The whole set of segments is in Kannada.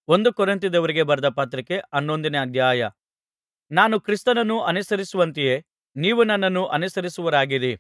ಒಂದು ಕೊರಿಂಥದವರಿಗೆ ಬರೆದ ಪತ್ರಿಕೆ ಹನ್ನೊಂದನೇ ಅಧ್ಯಾಯ ನಾನು ಕ್ರಿಸ್ತನನ್ನು ಅನುಸರಿಸುವಂತೆಯೇ ನೀವು ನನ್ನನ್ನು ಅನುಸರಿಸುವವರಾಗಿರಿ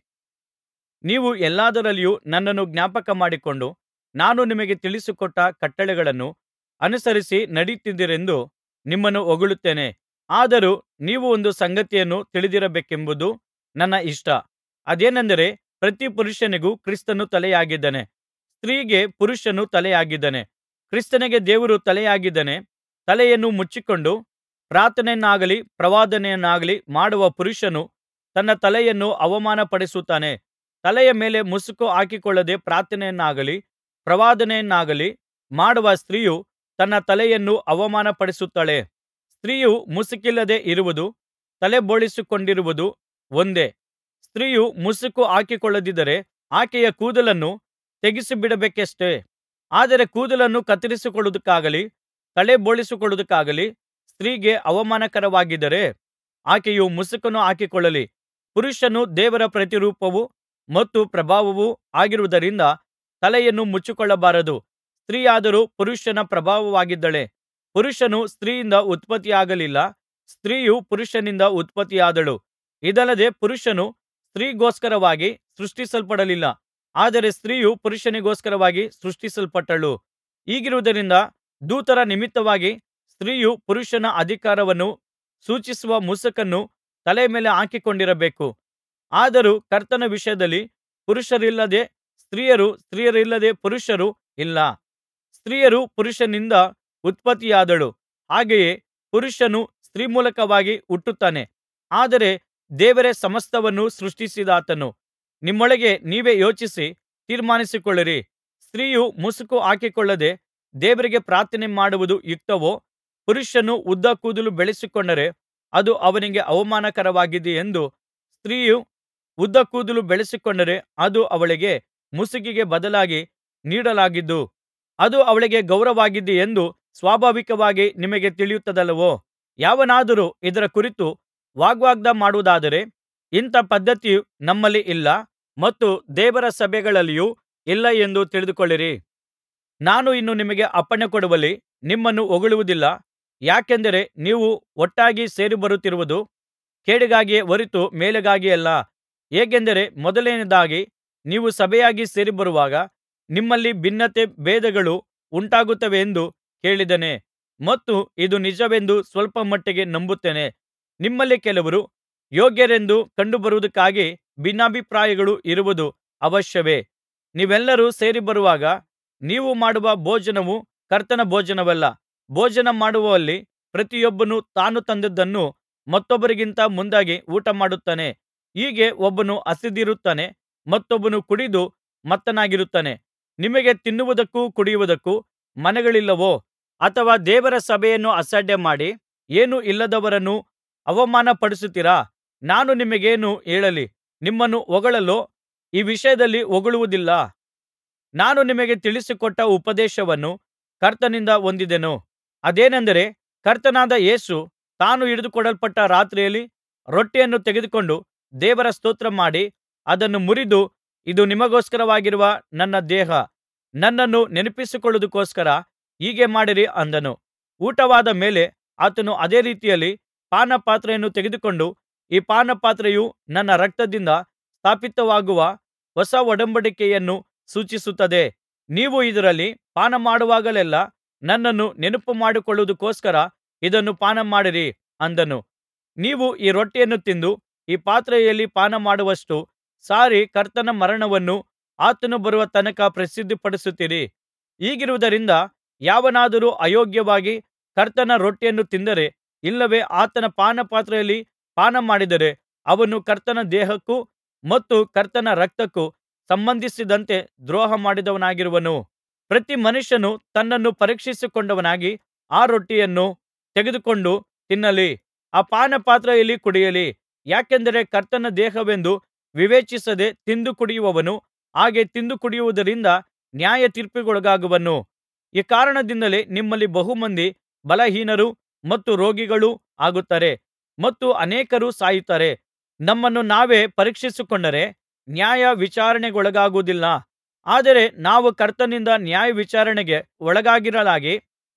ನೀವು ಎಲ್ಲಾದರಲ್ಲಿಯೂ ನನ್ನನ್ನು ಜ್ಞಾಪಕಮಾಡಿಕೊಂಡು ನಾನು ನಿಮಗೆ ತಿಳಿಸಿಕೊಟ್ಟ ಕಟ್ಟಳೆಗಳನ್ನು ಅನುಸರಿಸಿ ನಡೆಯುತ್ತೀರೆಂದು ನಿಮ್ಮನ್ನು ಹೊಗಳುತ್ತೇನೆ ಆದರೂ ನೀವು ಒಂದು ಸಂಗತಿಯನ್ನು ತಿಳಿದಿರಬೇಕೆಂಬುದು ನನ್ನ ಇಷ್ಟ ಅದೇನೆಂದರೆ ಪ್ರತಿ ಪುರುಷನಿಗೂ ಕ್ರಿಸ್ತನು ತಲೆಯಾಗಿದ್ದಾನೆ ಸ್ತ್ರೀಗೆ ಪುರುಷನು ತಲೆಯಾಗಿದ್ದಾನೆ ಕ್ರಿಸ್ತನಿಗೆ ದೇವರು ತಲೆಯಾಗಿದ್ದಾನೆ ತಲೆಯನ್ನು ಮುಚ್ಚಿಕೊಂಡು ಪ್ರಾರ್ಥನೆಯನ್ನಾಗಲಿ ಪ್ರವಾದನೆಯನ್ನಾಗಲಿ ಮಾಡುವ ಪುರುಷನು ತನ್ನ ತಲೆಯನ್ನು ಅವಮಾನಪಡಿಸುತ್ತಾನೆ ತಲೆಯ ಮೇಲೆ ಮುಸುಕು ಹಾಕಿಕೊಳ್ಳದೆ ಪ್ರಾರ್ಥನೆಯನ್ನಾಗಲಿ ಪ್ರವಾದನೆಯನ್ನಾಗಲಿ ಮಾಡುವ ಸ್ತ್ರೀಯು ತನ್ನ ತಲೆಯನ್ನು ಅವಮಾನಪಡಿಸುತ್ತಾಳೆ ಸ್ತ್ರೀಯು ಮುಸುಕಿಲ್ಲದೆ ಇರುವುದೂ ತಲೆಬೋಳಿಸಿಕೊಂಡಿರುವುದೂ ಒಂದೇ ಸ್ತ್ರೀಯು ಮುಸುಕು ಹಾಕಿಕೊಳ್ಳದಿದ್ದರೆ ಆಕೆಯ ಕೂದಲನ್ನು ತೆಗೆಸಿಬಿಡಬೇಕಷ್ಟೆ ಆದರೆ ಕೂದಲನ್ನು ಕತ್ತರಿಸಿಕೊಳ್ಳುವುದಕ್ಕಾಗಲಿ ತಲೆಬೋಳಿಸಿಕೊಳ್ಳುವುದಕ್ಕಾಗಲಿ ಸ್ತ್ರೀಗೆ ಅವಮಾನಕರವಾಗಿದ್ದರೆ ಆಕೆಯು ಮುಸುಕನ್ನು ಹಾಕಿಕೊಳ್ಳಲಿ ಪುರುಷನು ದೇವರ ಪ್ರತಿರೂಪವೂ ಮತ್ತು ಪ್ರಭಾವವೂ ಆಗಿರುವುದರಿಂದ ತಲೆಯನ್ನು ಮುಚ್ಚಿಕೊಳ್ಳಬಾರದು ಸ್ತ್ರೀಯಾದರೋ ಪುರುಷನ ಪ್ರಭಾವವಾಗಿದ್ದಾಳೆ ಪುರುಷನು ಸ್ತ್ರೀಯಿಂದ ಉತ್ಪತ್ತಿಯಾಗಲಿಲ್ಲ ಸ್ತ್ರೀಯು ಪುರುಷನಿಂದ ಉತ್ಪತ್ತಿಯಾದಳು ಇದಲ್ಲದೆ ಪುರುಷನು ಸ್ತ್ರೀಗೋಸ್ಕರವಾಗಿ ಸೃಷ್ಟಿಸಲ್ಪಡಲಿಲ್ಲ ಆದರೆ ಸ್ತ್ರೀಯು ಪುರುಷನಿಗೋಸ್ಕರವಾಗಿ ಸೃಷ್ಟಿಸಲ್ಪಟ್ಟಳು ಹೀಗಿರುವುದರಿಂದ ದೂತರ ನಿಮಿತ್ತವಾಗಿ ಸ್ತ್ರೀಯು ಪುರುಷನ ಅಧಿಕಾರವನ್ನು ಸೂಚಿಸುವ ಮುಸುಕನ್ನು ತಲೆಯ ಮೇಲೆ ಹಾಕಿಕೊಂಡಿರಬೇಕು ಆದರೂ ಕರ್ತನ ವಿಷಯದಲ್ಲಿ ಪುರುಷರಿಲ್ಲದೆ ಸ್ತ್ರೀಯರೂ ಸ್ತ್ರೀಯರಿಲ್ಲದೆ ಪುರುಷರೂ ಇಲ್ಲ ಸ್ತ್ರೀಯು ಪುರುಷನಿಂದ ಉತ್ಪತ್ತಿಯಾದಳು ಹಾಗೆಯೇ ಪುರುಷನು ಸ್ತ್ರೀ ಮೂಲಕವಾಗಿ ಹುಟ್ಟುತ್ತಾನೆ ಆದರೆ ದೇವರೇ ಸಮಸ್ತವನ್ನು ಸೃಷ್ಟಿಸಿದಾತನು ನಿಮ್ಮೊಳಗೆ ನೀವೇ ಯೋಚಿಸಿ ತೀರ್ಮಾನಿಸಿಕೊಳ್ಳಿರಿ ಸ್ತ್ರೀಯು ಮುಸುಕು ಹಾಕಿಕೊಳ್ಳದೆ ದೇವರಿಗೆ ಪ್ರಾರ್ಥನೆ ಮಾಡುವುದು ಯುಕ್ತವೋ ಪುರುಷನು ಉದ್ದ ಕೂದಲು ಬೆಳೆಸಿಕೊಂಡರೆ ಅದು ಅವನಿಗೆ ಅವಮಾನಕರವಾಗಿದೆಯೆಂದು ಸ್ತ್ರೀಯು ಉದ್ದ ಕೂದಲು ಬೆಳೆಸಿಕೊಂಡರೆ ಅದು ಅವಳಿಗೆ ಮುಸುಕಿಗೆ ಬದಲಾಗಿ ನೀಡಲಾಗಿದ್ದು ಅದು ಅವಳಿಗೆ ಗೌರವವಾಗಿದೆಯೆಂದು ಸ್ವಾಭಾವಿಕವಾಗಿ ನಿಮಗೆ ತಿಳಿಯುತ್ತದಲ್ಲವೋ ಯಾವನಾದರೂ ಇದರ ಕುರಿತು ವಾಗ್ವಾದ ಮಾಡುವುದಾದರೆ ಇಂಥ ಪದ್ಧತಿಯು ನಮ್ಮಲ್ಲಿ ಇಲ್ಲ ಮತ್ತು ದೇವರ ಸಭೆಗಳಲ್ಲಿಯೂ ಇಲ್ಲ ಎಂದು ತಿಳಿದುಕೊಳ್ಳಿರಿ ನಾನು ಇನ್ನು ನಿಮಗೆ ಅಪ್ಪಣೆಕೊಡುವಲ್ಲಿ ನಿಮ್ಮನ್ನು ಹೊಗಳುವುದಿಲ್ಲ ಯಾಕೆಂದರೆ ನೀವು ಒಟ್ಟಾಗಿ ಸೇರಿಬರುತ್ತಿರುವುದು ಕೇಡಿಗಾಗಿಯೇ ಹೊರತು ಮೇಲಿಗಾಗಿಯಲ್ಲ ಹೇಗೆಂದರೆ ಮೊದಲನೆಯದಾಗಿ ನೀವು ಸಭೆಯಾಗಿ ಸೇರಿಬರುವಾಗ ನಿಮ್ಮಲ್ಲಿ ಭಿನ್ನತೆ ಭೇದಗಳು ಉಂಟಾಗುತ್ತವೆಂದು ಕೇಳಿದ್ದೇನೆ ಮತ್ತು ಇದು ನಿಜವೆಂದು ಸ್ವಲ್ಪ ಮಟ್ಟಿಗೆ ನಂಬುತ್ತೇನೆ ನಿಮ್ಮಲ್ಲಿ ಕೆಲವರು ಯೋಗ್ಯರೆಂದು ಕಂಡುಬರುವುದಕ್ಕಾಗಿ ಭಿನ್ನಾಭಿಪ್ರಾಯಗಳು ಇರುವುದು ಅವಶ್ಯವೇ ನೀವೆಲ್ಲರೂ ಸೇರಿಬರುವಾಗ ನೀವು ಮಾಡುವ ಭೋಜನವು ಕರ್ತನ ಭೋಜನವಲ್ಲ ಭೋಜನ ಮಾಡುವಲ್ಲಿ ಪ್ರತಿಯೊಬ್ಬನು ತಾನು ತಂದದ್ದನ್ನು ಮತ್ತೊಬ್ಬರಿಗಿಂತ ಮುಂದಾಗಿ ಊಟಮಾಡುತ್ತಾನೆ ಹೀಗೆ ಒಬ್ಬನು ಹಸಿದಿರುತ್ತಾನೆ ಮತ್ತೊಬ್ಬನು ಕುಡಿದು ಮತ್ತನಾಗಿರುತ್ತಾನೆ ನಿಮಗೆ ತಿನ್ನುವುದಕ್ಕೂ ಕುಡಿಯುವುದಕ್ಕೂ ಮನೆಗಳಿಲ್ಲವೋ ಅಥವಾ ದೇವರ ಸಭೆಯನ್ನು ಅಸಡ್ಡೆಮಾಡಿ ಏನೂ ಇಲ್ಲದವರನ್ನು ಅವಮಾನಪಡಿಸುತ್ತೀರಾ ನಾನು ನಿಮಗೇನು ಹೇಳಲಿ ನಿಮ್ಮನ್ನು ಹೊಗಳಲೋ ಈ ವಿಷಯದಲ್ಲಿ ಹೊಗಳುವುದಿಲ್ಲ ನಾನು ನಿಮಗೆ ತಿಳಿಸಿಕೊಟ್ಟ ಉಪದೇಶವನ್ನು ಕರ್ತನಿಂದ ಹೊಂದಿದೆನು ಅದೇನೆಂದರೆ ಕರ್ತನಾದ ಯೇಸು ತಾನು ಹಿಡಿದುಕೊಡಲ್ಪಟ್ಟ ರಾತ್ರಿಯಲ್ಲಿ ರೊಟ್ಟಿಯನ್ನು ತೆಗೆದುಕೊಂಡು ದೇವರ ಸ್ತೋತ್ರ ಮಾಡಿ ಅದನ್ನು ಮುರಿದು ಇದು ನಿಮಗೋಸ್ಕರವಾಗಿರುವ ನನ್ನ ದೇಹ ನನ್ನನ್ನು ನೆನಪಿಸಿಕೊಳ್ಳುವುದಕ್ಕೋಸ್ಕರ ಹೀಗೆ ಮಾಡಿರಿ ಅಂದನು ಊಟವಾದ ಮೇಲೆ ಆತನು ಅದೇ ರೀತಿಯಲ್ಲಿ ಪಾನಪಾತ್ರೆಯನ್ನು ತೆಗೆದುಕೊಂಡು ಈ ಪಾನಪಾತ್ರೆಯು ನನ್ನ ರಕ್ತದಿಂದ ಸ್ಥಾಪಿತವಾಗುವ ಹೊಸ ಒಡಂಬಡಿಕೆಯನ್ನು ಸೂಚಿಸುತ್ತದೆ ನೀವು ಇದರಲ್ಲಿ ಪಾನಮಾಡುವಾಗಲೆಲ್ಲಾ ನನ್ನನ್ನು ನೆನಪುಮಾಡಿಕೊಳ್ಳುವುದಕ್ಕೋಸ್ಕರ ಇದನ್ನು ಪಾನಮಾಡಿರಿ ಅಂದನು ನೀವು ಈ ರೊಟ್ಟಿಯನ್ನು ತಿಂದು ಈ ಪಾತ್ರೆಯಲ್ಲಿ ಪಾನಮಾಡುವಷ್ಟು ಸಾರಿ ಕರ್ತನ ಮರಣವನ್ನು ಆತನು ಬರುವ ತನಕ ಪ್ರಸಿದ್ಧಿಪಡಿಸುತ್ತೀರಿ ಹೀಗಿರುವುದರಿಂದ ಯಾವನಾದರೂ ಅಯೋಗ್ಯವಾಗಿ ಕರ್ತನ ರೊಟ್ಟಿಯನ್ನು ತಿಂದರೆ ಇಲ್ಲವೇ ಆತನ ಪಾನಪಾತ್ರೆಯಲ್ಲಿ ಪಾನಮಾಡಿದರೆ ಅವನು ಕರ್ತನ ದೇಹಕ್ಕೂ ಮತ್ತು ಕರ್ತನ ರಕ್ತಕ್ಕೂ ಸಂಬಂಧಿಸಿದಂತೆ ದ್ರೋಹ ಮಾಡಿದವನಾಗಿರುವನು ಪ್ರತಿ ಮನುಷ್ಯನು ತನ್ನನ್ನು ಪರೀಕ್ಷಿಸಿಕೊಂಡವನಾಗಿ ಆ ರೊಟ್ಟಿಯನ್ನು ತೆಗೆದುಕೊಂಡು ತಿನ್ನಲಿ ಆ ಪಾನಪಾತ್ರೆಯಲ್ಲಿ ಕುಡಿಯಲಿ ಯಾಕೆಂದರೆ ಕರ್ತನ ದೇಹವೆಂದು ವಿವೇಚಿಸದೆ ತಿಂದು ಕುಡಿಯುವವನು ಹಾಗೆ ತಿಂದು ಕುಡಿಯುವುದರಿಂದ ನ್ಯಾಯತೀರ್ಪಿಗೊಳಗಾಗುವನು ಈ ಕಾರಣದಿಂದಲೇ ನಿಮ್ಮಲ್ಲಿ ಬಹುಮಂದಿ ಬಲಹೀನರೂ ಮತ್ತು ರೋಗಿಗಳೂ ಆಗುತ್ತಾರೆ ಮತ್ತು ಅನೇಕರು ಸಾಯುತ್ತಾರೆ ನಮ್ಮನ್ನು ನಾವೇ ಪರೀಕ್ಷಿಸಿಕೊಂಡರೆ ನ್ಯಾಯ ವಿಚಾರಣೆಗೊಳಗಾಗುವುದಿಲ್ಲ ಆದರೆ ನಾವು ಕರ್ತನಿಂದ ನ್ಯಾಯವಿಚಾರಣೆಗೆ ಒಳಗಾಗಿರಲಾಗಿ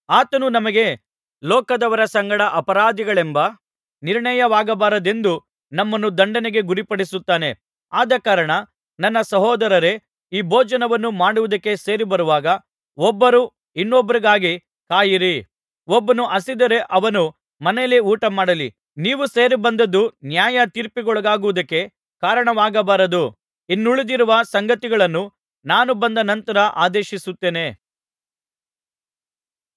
ಆತನು ನಮಗೆ ಲೋಕದವರ ಸಂಗಡ ಅಪರಾಧಿಗಳೆಂಬ ನಿರ್ಣಯವಾಗಬಾರದೆಂದು ನಮ್ಮನ್ನು ದಂಡನೆಗೆ ಗುರಿಪಡಿಸುತ್ತಾನೆ ಆದಕಾರಣ ನನ್ನ ಸಹೋದರರೇ ಈ ಭೋಜನವನ್ನು ಮಾಡುವುದಕ್ಕೆ ಸೇರಿಬರುವಾಗ ಒಬ್ಬರು ಇನ್ನೊಬ್ಬರಿಗಾಗಿ ಕಾಯಿರಿ ಒಬ್ಬನು ಹಸಿದರೆ ಅವನು ಮನೆಯಲ್ಲೇ ಊಟಮಾಡಲಿ ನೀವು ಸೇರಿಬಂದದ್ದು ನ್ಯಾಯತೀರ್ಪಿಗೊಳಗಾಗುವುದಕ್ಕೆ ಕಾರಣವಾಗಬಾರದು ಇನ್ನುಳಿದಿರುವ ಸಂಗತಿಗಳನ್ನು ನಾನು ಬಂದ ನಂತರ ಆದೇಶಿಸುತ್ತೇನೆ